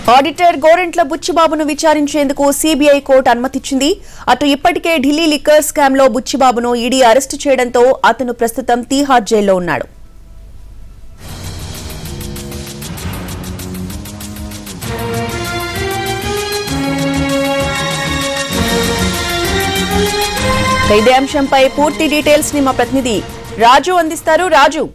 auditor Gorantla బుచ్చిబాబును విచారించేందుకు CBI court అనుమతిచ్చింది అటు ఇప్పటికే ఢిల్లీ లిక్కర్ స్కామ్ లో బుచ్చిబాబును ఈడీ అరెస్టు చేయడంతో అతను ప్రస్తుతం తీహార్ జైల్లో ఉన్నాడు ఇదే అంశంపై పూర్తి డీటెయిల్స్ ని మా ప్రతినిధి రాజు అందిస్తారు Raju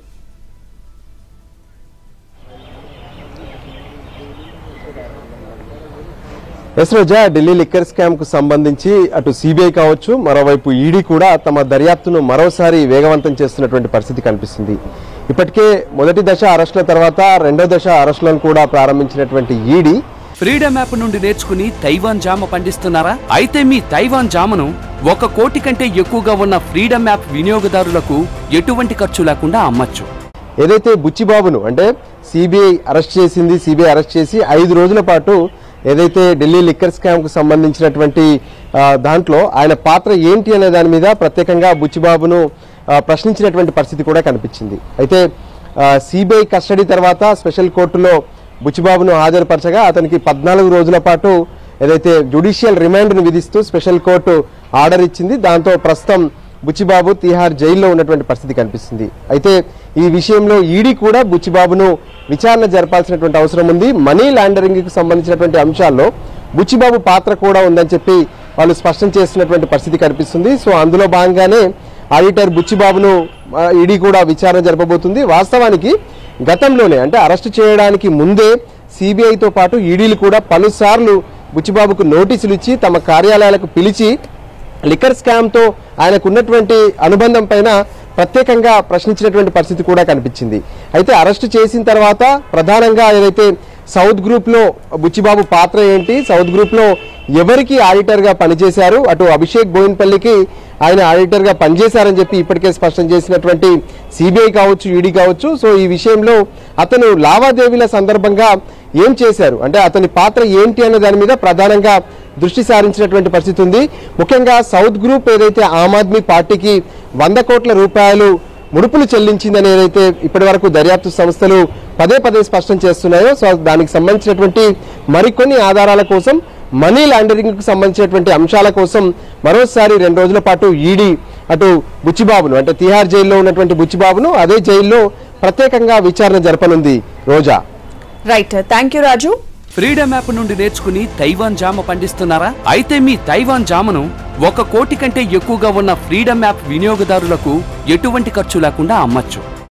yes Roja Delhi liquor scam కు సంబంధించి అటు సిబిఐ కావచ్చు మరోవైపు ఈడీ కూడా తమ దర్యాప్తును మరోసారి వేగవంతం చేస్తున్నటువంటి పరిస్థితి కనిపిస్తుంది ఇప్పటికే మొదటి దశ అరెస్టుల తర్వాత రెండో దశ అరెస్టులను కూడా ప్రారంభించినటువంటి ఈడీ ఫ్రీడమ్ యాప్ నుండి నేర్చుకుని తైవాన్ జామ పండిస్తున్నారా అయితే మీ తైవాన్ జామను ఒక కోటి కంటే ఎక్కువగా ఉన్న ఫ్రీడమ్ యాప్ వినియోగదారులకు ఎటువంటి ఖర్చు లేకుండా అమ్మచ్చు ఏదైతే బుచ్చిబాబును అంటే సిబిఐ అరెస్ట్ చేసింది సిబిఐ అరెస్ట్ చేసి ఐదు రోజుల పాటు ఏదైతే ఢిల్లీ లిక్కర్ స్కామ్ కు సంబంధించినటువంటి ఆ, దాంట్లో ఆయన పాత్ర ఏంటి అనే దాని మీద ప్రత్యేకంగా బుచ్చిబాబును ఆ, ప్రశ్నించినటువంటి పరిస్థితి కూడా కనిపించింది అయితే సిబిఐ కస్టడీ తర్వాత స్పెషల్ కోర్టులో బుచ్చిబాబును హాజరుపరచగా అతనికి పద్నాలుగు రోజుల పాటు ఏదైతే జ్యుడిషియల్ రిమాండ్ను విధిస్తూ స్పెషల్ కోర్టు ఆర్డర్ ఇచ్చింది దాంతో ప్రస్తుతం బుచ్చిబాబు తిహార్ జైల్లో ఉన్నటువంటి పరిస్థితి కనిపిస్తుంది అయితే ఈ విషయంలో ఈడీ కూడా బుచ్చిబాబును విచారణ జరపాల్సినటువంటి అవసరం ఉంది మనీ లాండరింగ్ కి సంబంధించినటువంటి అంశాల్లో బుచ్చిబాబు పాత్ర కూడా ఉందని చెప్పి వాళ్ళు స్పష్టం చేస్తున్నటువంటి పరిస్థితి కనిపిస్తుంది సో అందులో భాగంగానే ఆడిటర్ బుచ్చిబాబును ఆ, ఈడీ కూడా విచారణ జరపబోతుంది వాస్తవానికి గతంలోనే అంటే అరెస్ట్ చేయడానికి ముందే సిబిఐతో పాటు ఈడీలు కూడా పలుసార్లు బుచ్చిబాబుకు నోటీసులు ఇచ్చి తమ కార్యాలయాలకు పిలిచి లిక్కర్ స్కామ్ తో ఆయనకు ఉన్నటువంటి అనుబంధం పైన ప్రత్యేకంగా ప్రశ్నించినటువంటి పరిస్థితి కూడా కనిపించింది అయితే అరెస్ట్ చేసిన తర్వాత ప్రధానంగా ఏదైతే సౌత్ గ్రూప్ లో బుచ్చిబాబు పాత్ర ఏంటి సౌత్ గ్రూప్ లో ఎవరికి ఆడిటర్ గా పనిచేశారు అటు అభిషేక్ బోయిన్పల్లికి ఆయన ఆడిటర్ గా పనిచేశారని చెప్పి ఇప్పటికే స్పష్టం చేసినటువంటి సిబిఐ కావచ్చు ఈడీ కావచ్చు సో ఈ విషయంలో అతను లావాదేవీల సందర్భంగా ఏం చేశారు అంటే అతని పాత్ర ఏంటి అనే దాని మీద ప్రధానంగా దృష్టి సారించినటువంటి పరిస్థితి ఉంది ముఖ్యంగా సౌత్ గ్రూప్ ఏదైతే ఆమ్ ఆద్మీ పార్టీకి వంద కోట్ల రూపాయలు ముడుపులు చెల్లించిందని ఏదైతే ఇప్పటి వరకు దర్యాప్తు సంస్థలు పదే పదే స్పష్టం చేస్తున్నాయో సో దానికి సంబంధించినటువంటి మరికొన్ని ఆధారాల కోసం మనీ లాండరింగ్ కు సంబంధించినటువంటి అంశాల కోసం మరోసారి రెండు రోజుల పాటు ఈడీ అటు బుచ్చిబాబును అంటే తిహార్ జైల్లో ఉన్నటువంటి బుచ్చిబాబును అదే జైల్లో ప్రత్యేకంగా విచారణ జరపనుంది Roja right thank you Raju freedom app నుండి నేర్చుకుని తైవాన్ జామ పండిస్తున్నారా అయితే మీ తైవాన్ జామను ఒక కోటి కంటే ఎక్కువగా ఉన్న ఫ్రీడమ్ యాప్ వినియోగదారులకు ఎటువంటి ఖర్చు లేకుండా అమ్మచ్చు